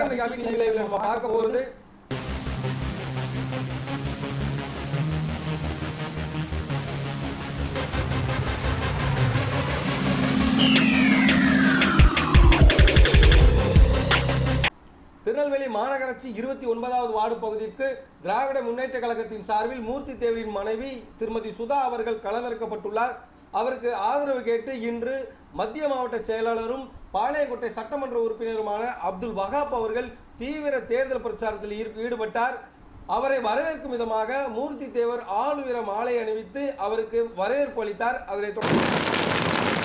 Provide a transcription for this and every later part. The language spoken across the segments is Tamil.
இன்னைக்கு அபி டிவி லைவ்ல நம்ம பார்க்க போறது திருநெல்வேலி மாநகராட்சி இருபத்தி ஒன்பதாவது வார்டு பகுதிக்கு திராவிட முன்னேற்ற கழகத்தின் சார்பில் மூர்த்தி தேவரின் மனைவி திருமதி சுதா அவர்கள் களமிறக்கப்பட்டுள்ளார் அவருக்கு ஆதரவு கேட்டு இன்று மத்திய மாவட்ட செயலாளரும் பாளையங்கோட்டை சட்டமன்ற உறுப்பினருமான அப்துல் வஹாப் அவர்கள் தீவிர தேர்தல் பிரச்சாரத்தில் ஈடு- ஈடுபட்டார் அவரை வரவேற்கும் விதமாக மூர்த்தி தேவர் ஆளுயர மாலை அணிவித்து அவருக்கு வரவேற்பு அளித்தார் அதனைத் தொடர்ந்து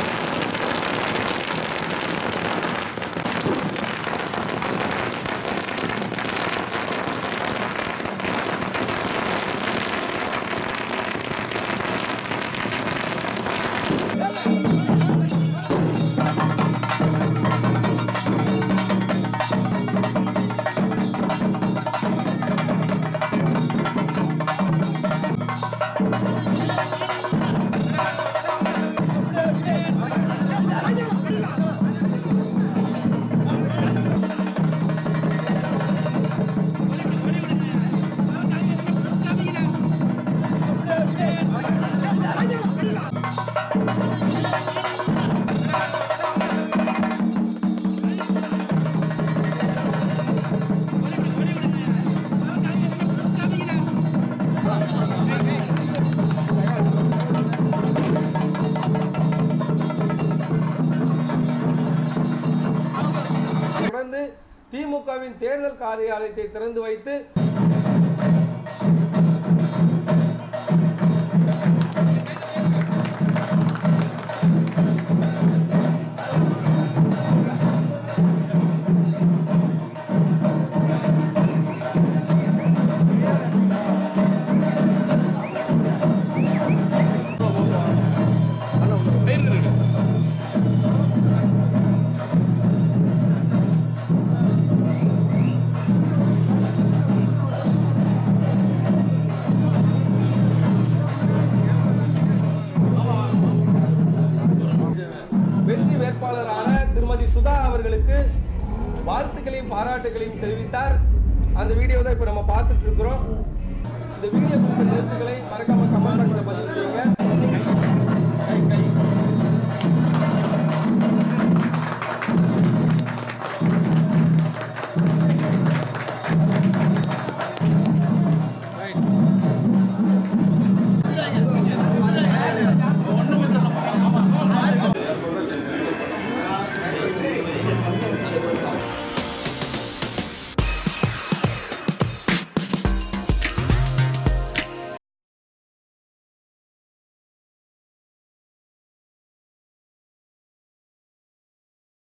தொடர்ந்து திமுகவின் தேர்தல் காரியாலயத்தை திறந்து வைத்து வெற்றி வேட்பாளரான திருமதி சுதா அவர்களுக்கு வாழ்த்துக்களையும் பாராட்டுகளையும் தெரிவித்தார் அந்த வீடியோ தான் இப்போ நம்ம பார்த்துட்டு இருக்கிறோம் இந்த வீடியோ குறித்த கருத்துக்களை மறக்காம கமெண்ட் பாக்ஸில் பதிவு